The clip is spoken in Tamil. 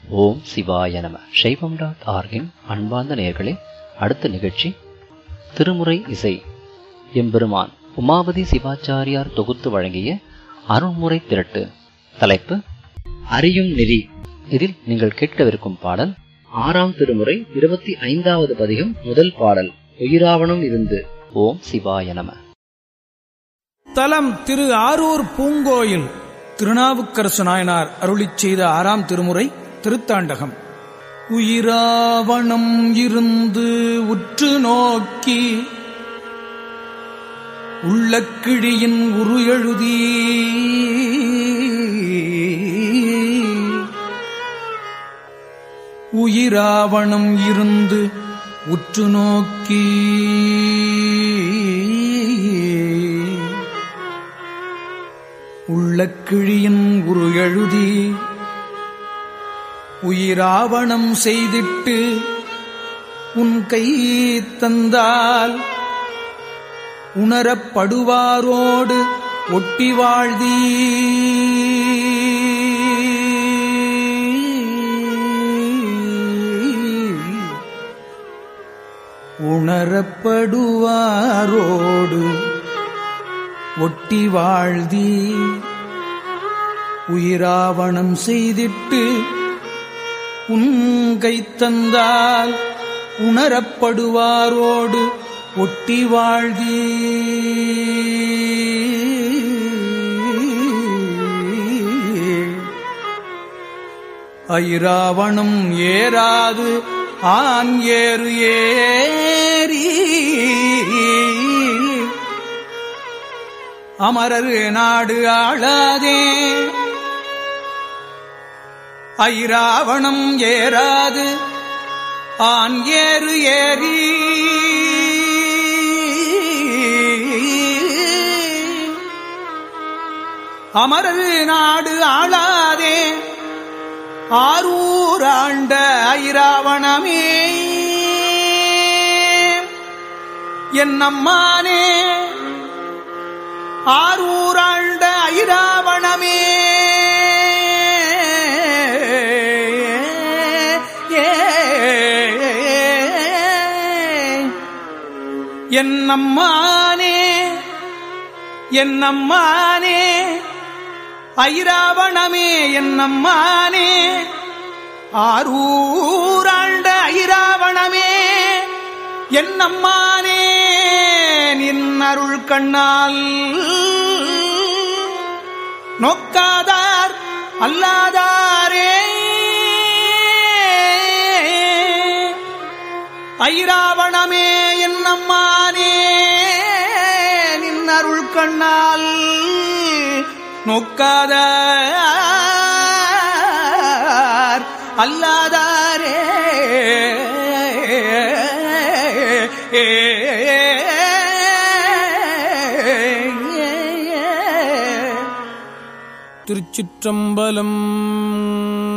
ஓம் சிவாய நம சைவம் டாட் ஆர்கின் அன்பார்ந்த நேயர்களே அடுத்த நிகழ்ச்சி திருமுறை இசை எம்பெருமான் உமாபதி சிவாச்சாரியார் தொகுத்து வழங்கிய அருண்முறை திரட்டு தலைப்பு அறியும் நெறி இதில் நீங்கள் கேட்கவிருக்கும் பாடல் ஆறாம் திருமுறை இருபத்தி ஐந்தாவது பதிகம் முதல் பாடல் உயிராவணம் இருந்து ஓம் சிவாய நம தலம் திரு ஆரூர் பூங்கோயில் திருநாவுக்கரசு நாயனார் அருளிச் செய்த ஆறாம் திருமுறை திருத்தாண்டகம் உயிராவணம் இருந்து உற்று நோக்கி உள்ள கிழியின் உரு எழுதி உயிராவணம் இருந்து உற்று நோக்கி உள்ள கிழியின் உரு எழுதி உயிராவணம் செய்திட்டு உன் கை தந்தால் உணரப்படுவாரோடு ஒட்டி வாழ்தி உணரப்படுவாரோடு ஒட்டி வாழ்தி உயிராவணம் செய்திட்டு உன் கை தந்தால் உணரப்படுவாரோடு ஒட்டி வாழ்தி ஐராவணம் ஏறாது ஆண் ஏறு ஏறி அமரர் நாடு ஆளாதே ஐராவணம் ஏறாது ஆண் ஏறு ஏறி அமரர் நாடு ஆளாதே ஆரூராண்ட ஐராவணமே என் அம்மானே ஆரூராண்ட ஐராவணமே என் அம்மானே என் அம்மானே ஐராவணமே என் அம்மானே ஆரூராண்ட ஐராவணமே என் அம்மானே நின் அருள் கண்ணால் நோக்காதார் அல்லாதாரே ஐராவணமே என் அம்மானே நின் அருள் கண்ணால் நோக்காத அல்லாதாரே திருச்சிற்றம்பலம்